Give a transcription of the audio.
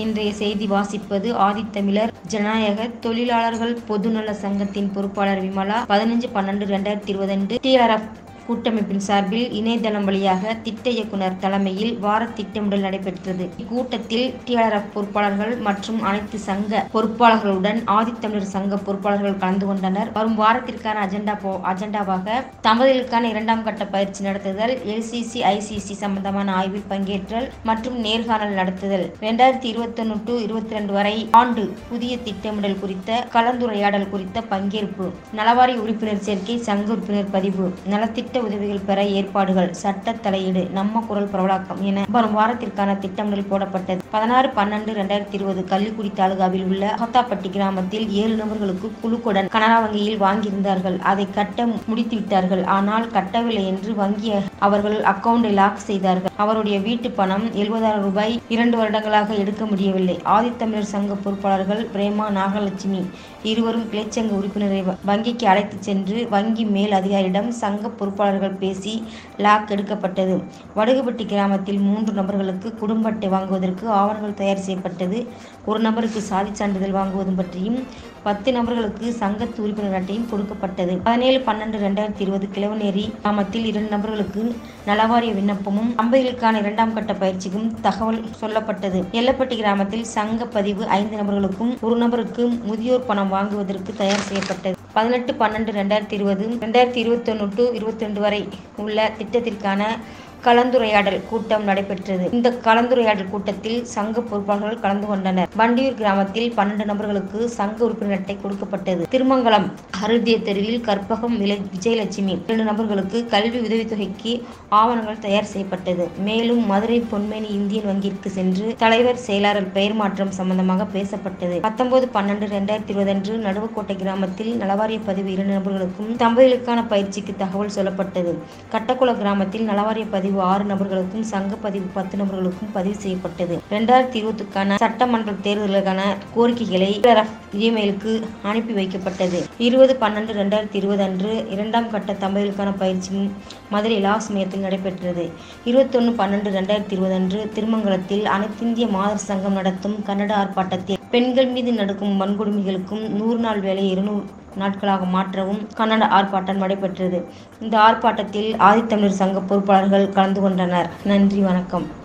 இன்றைய செய்தி வாசிப்பது ஆதித்தமிழர் ஜனநாயக தொழிலாளர்கள் பொதுநல சங்கத்தின் பொறுப்பாளர் விமலா பதினஞ்சு பன்னெண்டு ரெண்டாயிரத்தி இருபது அன்று டிஆர்எஃப் கூட்டமைப்பின் சார்பில் இணையதளம் வழியாக திட்ட இயக்குனர் தலைமையில் வார திட்டமிடல் நடைபெற்றது இக்கூட்டத்தில் டிஆர்எஃப் பொறுப்பாளர்கள் மற்றும் அனைத்து சங்க பொறுப்பாளர்களுடன் ஆதித்தமிழர் சங்க பொறுப்பாளர்கள் கலந்து கொண்டனர் வரும் வாரத்திற்கான அஜெண்டா போ அஜெண்டாவாக தம்பதிகளுக்கான இரண்டாம் கட்ட பயிற்சி நடத்துதல் எல்சிசி ஐசிசி சம்பந்தமான ஆய்வில் பங்கேற்றல் மற்றும் நேர்காணல் நடத்துதல் இரண்டாயிரத்தி இருபத்தொன்னு டு இருபத்தி ரெண்டு வரை ஆண்டு புதிய திட்டமிடல் குறித்த கலந்துரையாடல் குறித்த பங்கேற்பு நலவாரி உறுப்பினர் சேர்க்கை சங்க உறுப்பினர் பதிவு நலத்திட்ட உதவிகள் பெற ஏற்பாடுகள் சட்ட தலையீடு நம்ம குரல் பிரபலாக்கம் என வரும் வாரத்திற்கான திட்டமிடல் போடப்பட்டது பதினாறு பன்னெண்டு ரெண்டாயிரத்தி இருபது கள்ளிக்குடி தாலுகாவில் உள்ள அகத்தாப்பட்டி கிராமத்தில் ஏழு நபர்களுக்கு குழுக்குடன் கனரா வங்கியில் வாங்கியிருந்தார்கள் அதை கட்ட முடித்து விட்டார்கள் ஆனால் கட்டவில்லை என்று வங்கி அவர்கள் அக்கவுண்டை லாக் செய்தார்கள் அவருடைய வீட்டு பணம் எழுபதாயிரம் ரூபாய் இரண்டு வருடங்களாக எடுக்க முடியவில்லை ஆதித்தமிழர் சங்க பொறுப்பாளர்கள் பிரேமா நாகலட்சுமி இருவரும் கிளைச்சங்க உறுப்பினரை வ- வங்கிக்கு அழைத்து சென்று வங்கி மேல் அதிகாரியிடம் சங்க பொறுப்பாளர்கள் பேசி லாக் எடுக்கப்பட்டது வடுகுபட்டி கிராமத்தில் மூன்று நபர்களுக்கு குடும்ப அட்டை வாங்குவதற்கு ஆவணங்கள் தயார் செய்யப்பட்டது ஒரு நபருக்கு சாதி சான்றிதழ் வாங்குவது பற்றியும் பத்து நபர்களுக்கு சங்கத்து உறுப்பினர் அட்டையும் கொடுக்கப்பட்டது பதினேழு பன்னெண்டு ரெண்டாயிரத்தி இருபது கிழவநேரி கிராமத்தில் இரண்டு நபர்களுக்கு நலவாரிய விண்ணப்பமும் தம்பதிகளுக்கான இரண்டாம் கட்ட பயிற்சிக்கும் தகவல் சொல்லப்பட்டது எல்லப்பட்டி கிராமத்தில் சங்க பதிவு ஐந்து நபர்களுக்கும் ஒரு நபருக்கு முதியோர் பணம் வாங்குவதற்கு தயார் செய்யப்பட்டது பதினெட்டு பன்னெண்டு ரெண்டாயிரத்தி இருபது ரெண்டாயிரத்தி இருபத்தொன்னு டு இருபத்தி ரெண்டு வரை உள்ள திட்டத்திற்கான கலந்துரையாடல் கூட்டம் நடைபெற்றது இந்த கலந்துரையாடல் கூட்டத்தில் சங்க பொறுப்பாளர்கள் கலந்து கொண்டனர் வண்டியூர் கிராமத்தில் பன்னெண்டு நபர்களுக்கு சங்க உறுப்பினர் அட்டை கொடுக்கப்பட்டது திருமங்கலம் அருதிய தெருவில் கற்பகம் விலை விஜயலட்சுமி இரண்டு நபர்களுக்கு கல்வி உதவித்தொகைக்கு ஆவணங்கள் தயார் செய்யப்பட்டது மேலும் மதுரை பொன்மேனி இந்தியன் வங்கிற்கு சென்று தலைவர் செயலாளர் பெயர் மாற்றம் சம்பந்தமாக பேசப்பட்டது பத்தொன்பது பன்னெண்டு ரெண்டாயிரத்தி இருபது அன்று நடுவக்கோட்டை கிராமத்தில் நலவாரிய பதிவு இரண்டு நபர்களுக்கும் தம்பதிகளுக்கான பயிற்சிக்கு தகவல் சொல்லப்பட்டது கட்டக்குள கிராமத்தில் நலவாரிய பதிவு ஆறு நபர்களுக்கும் சங்க பதிவு பத்து நபர்களுக்கும் பதிவு செய்யப்பட்டது இரண்டாயிரத்தி இருபதுக்கான சட்டமன்ற தேர்தலுக்கான கோரிக்கைகளை TRF இமெயிலுக்கு அனுப்பி வைக்கப்பட்டது இருபது பன்னெண்டு ரெண்டாயிரத்தி இருபது அன்று இரண்டாம் கட்ட தம்பதிகளுக்கான பயிற்சி மதுரை லாஸ் மையத்தில் நடைபெற்றது இருபத்தொன்னு பன்னெண்டு ரெண்டாயிரத்தி இருபது அன்று திருமங்கலத்தில் அனைத்திந்திய மாதர் சங்கம் நடத்தும் கன்னட ஆர்ப்பாட்டத்தில் பெண்கள் மீது நடக்கும் வன்கொடுமைகளுக்கும் நூறு நாள் வேலை இருநூறு நாட்களாக மாற்றவும் கன்னட ஆர்ப்பாட்டம் நடைபெற்றது இந்த ஆர்ப்பாட்டத்தில் ஆதித்தமிழர் சங்க பொறுப்பாளர்கள் கலந்து கொண்டனர் நன்றி வணக்கம்